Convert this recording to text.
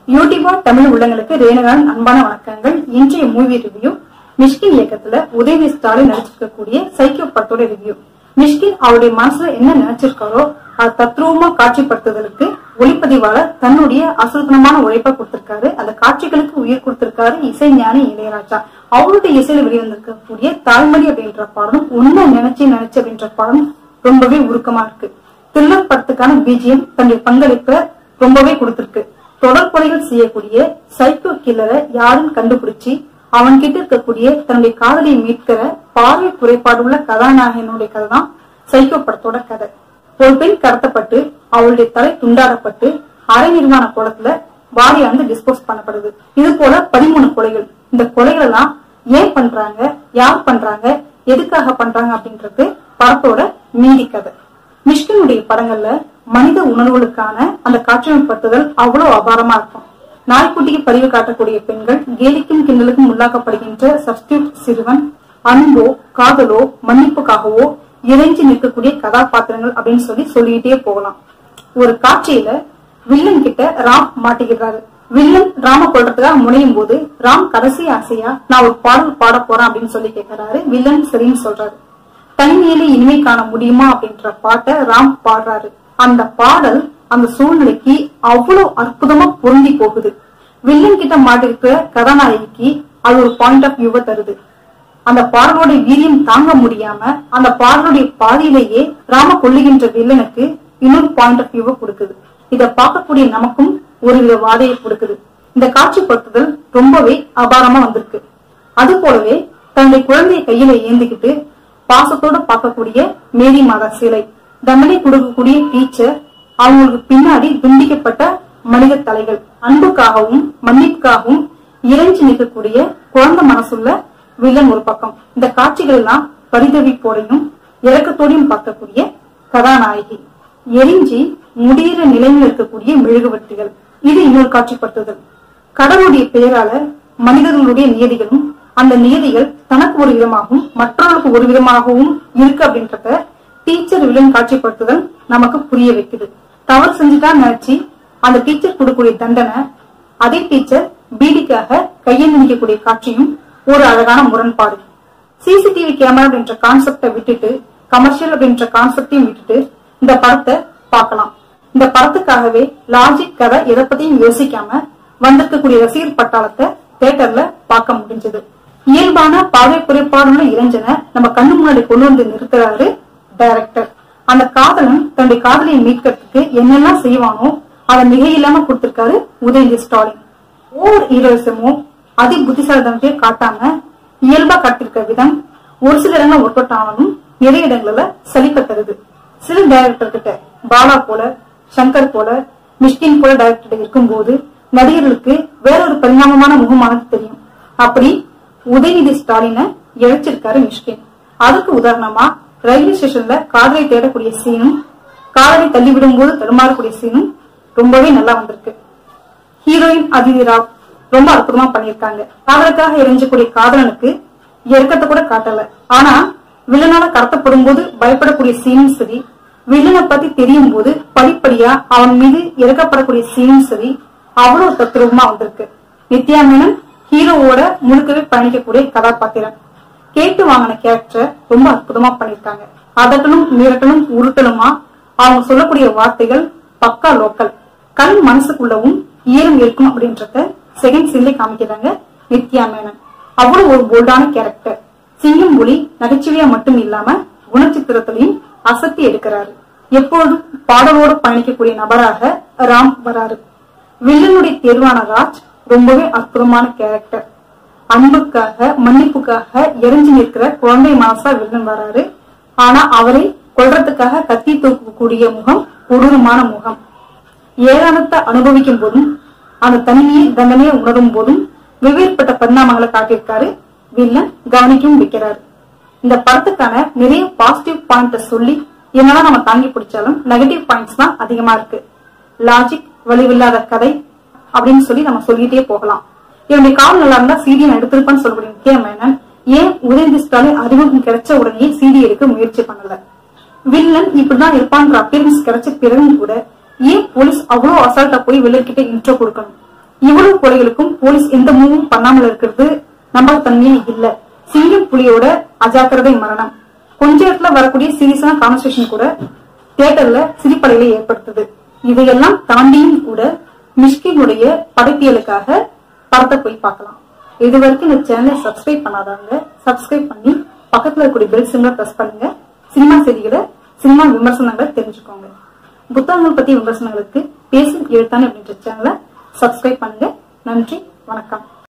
யூடியூபா தமிழ் உள்ளங்களுக்கு ரேணுகாவின் அன்பான வணக்கங்கள் இன்றைய மூவி ரிவ்யூ மிஷ்கின் இயக்கத்துல உதயநிதி ஸ்டாலின் நடிச்சிருக்கக்கூடிய சைக்கோ படத்தோட ரிவ்யூ மிஷ்கின் அவருடைய மனசுல என்ன நினைச்சிருக்காரோ அது தத்ரூபமா காட்சிப்படுத்துதலுக்கு ஒளிப்பதிவாளர் தன்னுடைய அசுத்தனமான உழைப்பை கொடுத்திருக்காரு அந்த காட்சிகளுக்கு உயிர் கொடுத்திருக்காரு இசைஞானி இளையராஜா அவருடைய இசையில வெளிவந்திருக்கக்கூடிய தாய்மொழி அப்படின்ற பாடம் உன்ன நினைச்சு நினைச்சு அப்படின்ற பாடம் ரொம்பவே உருக்கமா இருக்கு த்ரில்லர் படத்துக்கான பிஜிஎம் தன்னுடைய பங்களிப்பை ரொம்பவே கொடுத்திருக்கு தொடர் கொலைகள் செய்யக்கூடிய சைக்கோ கில்லரை யாரும் கண்டுபிடிச்சு அவன் கிட்ட இருக்கக்கூடிய தன்னுடைய காதலியை மீட்கிற பார்வை குறைபாடுள்ள கதாநாயகனுடைய கதை தான் சைக்கோ படத்தோட கதை ஒரு பெண் கடத்தப்பட்டு அவளுடைய தலை துண்டாடப்பட்டு அரை நிர்மாண கோலத்துல பாடியானது டிஸ்போஸ் பண்ணப்படுது இது போல பதிமூணு கொலைகள் இந்த கொலைகள் எல்லாம் ஏன் பண்றாங்க யார் பண்றாங்க எதுக்காக பண்றாங்க அப்படின்றது படத்தோட மீதி கதை மிஷ்கினுடைய படங்கள்ல மனித உணர்வுகளுக்கான அந்த காட்சிமைப்படுத்துதல் அவ்வளவு அபாரமா இருக்கும் நாய்க்குட்டிக்கு பதிவு காட்டக்கூடிய பெண்கள் கேலிக்கும் கிண்டலுக்கும் உள்ளாக்கப்படுகின்ற சப்ஸ்டியூட் சிறுவன் அன்போ காதலோ மன்னிப்புக்காகவோ இறைஞ்சி நிற்கக்கூடிய கதாபாத்திரங்கள் அப்படின்னு சொல்லி சொல்லிக்கிட்டே போகலாம் ஒரு காட்சியில வில்லன் கிட்ட ராம் மாட்டிக்கிறாரு வில்லன் ராம கொல்றதுக்காக முனையும் போது ராம் கடைசி ஆசையா நான் ஒரு பாடல் பாட போறேன் அப்படின்னு சொல்லி கேட்கிறாரு வில்லன் சரின்னு சொல்றாரு தனிமையில இனிமை காண முடியுமா அப்படின்ற பாட்டை ராம் பாடுறாரு அந்த பாடல் அந்த சூழ்நிலைக்கு அவ்வளவு அற்புதமா பொருந்தி போகுது வில்லன் கிட்ட மாட்டிருக்கிற கதாநாயகிக்கு அது ஒரு பாயிண்ட் ஆஃப் வியூவை தருது அந்த பாடலோட வீரியம் தாங்க முடியாம அந்த பாடலுடைய பாதியிலேயே ராம கொல்லுகின்ற வில்லனுக்கு இன்னொரு பாயிண்ட் ஆஃப் வியூவை கொடுக்குது இத பார்க்கக்கூடிய நமக்கும் ஒருவித வாதையை கொடுக்குது இந்த காட்சிப்படுத்துதல் ரொம்பவே அபாரமா வந்திருக்கு அது போலவே தன்னுடைய குழந்தைய கையில ஏந்திக்கிட்டு பாசத்தோட பார்க்கக்கூடிய மேரி மாதா சிலை தண்டனை கொடுக்கக்கூடிய டீச்சர் அவங்களுக்கு பின்னாடி துண்டிக்கப்பட்ட மனித தலைகள் அன்புக்காகவும் மன்னிப்புக்காகவும் இறைஞ்சி நிற்கக்கூடிய குழந்தை மனசுள்ள வில்லன் ஒரு பக்கம் இந்த காட்சிகள் எல்லாம் பரிதவிப்போடையும் இறக்கத்தோடையும் பார்க்கக்கூடிய கதாநாயகி எரிஞ்சி முடிகிற நிலையில் இருக்கக்கூடிய மெழுகுவர்த்திகள் இது இன்னொரு காட்சிப்படுத்துதல் கடவுளுடைய பெயரால மனிதர்களுடைய நியதிகளும் அந்த நியதிகள் தனக்கு ஒரு விதமாகவும் மற்றவர்களுக்கு ஒரு விதமாகவும் இருக்கு அப்படின்றத டீச்சர் வில்லன் காட்சிப்படுத்துதல் நமக்கு புரிய வைக்குது தவறு செஞ்சுட்டான்னு நினைச்சு அந்த டீச்சர் கொடுக்கக்கூடிய தண்டனை அதே டீச்சர் பீடிக்காக கையில் நிற்கக்கூடிய காட்சியும் ஒரு அழகான முரண்பாடு சிசிடிவி கேமரா அப்படின்ற கான்செப்டை விட்டுட்டு கமர்ஷியல் அப்படின்ற கான்செப்டையும் விட்டுட்டு இந்த படத்தை பார்க்கலாம் இந்த படத்துக்காகவே லாஜிக் கதை எதை பத்தியும் யோசிக்காம வந்திருக்கக்கூடிய ரசிகர் பட்டாளத்தை தியேட்டர்ல பார்க்க முடிஞ்சது இயல்பான பார்வை குறைபாடுள்ள இளைஞனை நம்ம கண்ணு முன்னாடி கொண்டு வந்து நிறுத்துறாரு டைரக்டர் அந்த காதலன் தன்னுடைய காதலியை மீட்கிறதுக்கு என்னெல்லாம் செய்வானோ அதை மிக இல்லாம கொடுத்திருக்காரு உதயநிதி ஸ்டாலின் ஓவர் ஹீரோயிசமும் அதி புத்திசாலித்தனத்தையும் காட்டாம இயல்பா காட்டிருக்க விதம் ஒரு சில இடங்கள் ஒர்க் அவுட் ஆனாலும் நிறைய இடங்கள்ல சலிக்க தருது சில டைரக்டர் கிட்ட பாலா போல சங்கர் போல மிஷ்கின் போல டைரக்டர் இருக்கும்போது நடிகர்களுக்கு வேறொரு பரிணாமமான முகமானது தெரியும் அப்படி உதயநிதி ஸ்டாலினை இழைச்சிருக்காரு மிஷ்கின் அதுக்கு உதாரணமா ரயில்வே ஸ்டேஷன்ல காதலை தேடக்கூடிய சீனும் காதலை தள்ளிவிடும் போது தடுமாறக்கூடிய சீனும் ரொம்பவே நல்லா வந்திருக்கு ஹீரோயின் அதிதி ராவ் ரொம்ப அற்புதமா பண்ணிருக்காங்க காதலுக்காக இறைஞ்சக்கூடிய காதலனுக்கு இறக்கத்தை கூட காட்டல ஆனா வில்லனால கடத்தப்படும் போது பயப்படக்கூடிய சீனும் சரி வில்லனை பத்தி தெரியும் போது படிப்படியா அவன் மீது இறக்கப்படக்கூடிய சீனும் சரி அவ்வளவு தத்ரூபமா வந்திருக்கு நித்யா மேனன் ஹீரோவோட முழுக்கவே பயணிக்கக்கூடிய கதாபாத்திரம் கேட்டு வாங்கின கேரக்டர் ரொம்ப அற்புதமா பண்ணிருக்காங்க அதட்டலும் மிரட்டலும் உருட்டலுமா அவங்க சொல்லக்கூடிய வார்த்தைகள் பக்கா லோக்கல் கண் மனசுக்குள்ளவும் ஈரம் இருக்கும் அப்படின்றத செகண்ட் சீன்ல காமிக்கிறாங்க நித்யா மேனன் அவ்வளவு ஒரு போல்டான கேரக்டர் சிங்கம் புலி நகைச்சுவையா மட்டும் இல்லாம குணச்சித்திரத்திலையும் அசத்தி எடுக்கிறாரு எப்பொழுதும் பாடலோடு பயணிக்கக்கூடிய நபராக ராம் வராரு வில்லனுடைய தேர்வான ராஜ் ரொம்பவே அற்புதமான கேரக்டர் அன்புக்காக மன்னிப்புக்காக எரிஞ்சு நிற்கிற குழந்தை மாசா வில்லன் வராரு ஆனா அவரை கொல்றதுக்காக கத்தி தூக்கக்கூடிய முகம் கொடூரமான முகம் ஏளனத்தை அனுபவிக்கும் போதும் அந்த தனிமையை தண்டனையை உணரும் போதும் வெவ்வேறுபட்ட பரிணாமங்களை காட்டியிருக்காரு வில்லன் கவனிக்கவும் வைக்கிறாரு இந்த படத்துக்கான நிறைய பாசிட்டிவ் பாயிண்ட சொல்லி என்னதான் நம்ம தாங்கி பிடிச்சாலும் நெகட்டிவ் பாயிண்ட்ஸ் தான் அதிகமா இருக்கு லாஜிக் வலிவில்லாத கதை அப்படின்னு சொல்லி நம்ம சொல்லிட்டே போகலாம் என்னுடைய கால் நல்லா இருந்தா சிடி நான் எடுத்திருப்பேன்னு சொல்லக்கூடிய முக்கிய மேனன் ஏன் உதயநிதி ஸ்டாலின் அறிமுகம் கிடைச்ச உடனே சிடி எடுக்க முயற்சி பண்ணல வில்லன் இப்படிதான் இருப்பான்ற அப்பியரன்ஸ் கிடைச்ச பிறகும் கூட ஏன் போலீஸ் அவ்வளவு அசால்ட்டா போய் வில்லன் கிட்ட இன்ட்ரோ கொடுக்கணும் இவ்வளவு கொலைகளுக்கும் போலீஸ் எந்த மூவும் பண்ணாமல் இருக்கிறது நம்பகத்தன்மையே இல்ல சிங்கம் புலியோட அஜாக்கிரதை மரணம் கொஞ்ச இடத்துல வரக்கூடிய சீரியஸான கான்வர்சேஷன் கூட தியேட்டர்ல சிரிப்பலைகளை ஏற்படுத்துது இதையெல்லாம் தாண்டியும் கூட மிஷ்கினுடைய படைப்பியலுக்காக படத்தை போய் பார்க்கலாம் இது வரைக்கும் இந்த சேனலை சப்ஸ்கிரைப் பண்ணாதவங்க சப்ஸ்கிரைப் பண்ணி பக்கத்துல இருக்கக்கூடிய பெல் சிம்ல பிரஸ் பண்ணுங்க சினிமா செய்திகளை சினிமா விமர்சனங்களை தெரிஞ்சுக்கோங்க புத்தகங்கள் பத்தி விமர்சனங்களுக்கு பேசும் எழுத்தானே அப்படின்ற சேனலை சப்ஸ்கிரைப் பண்ணுங்க நன்றி வணக்கம்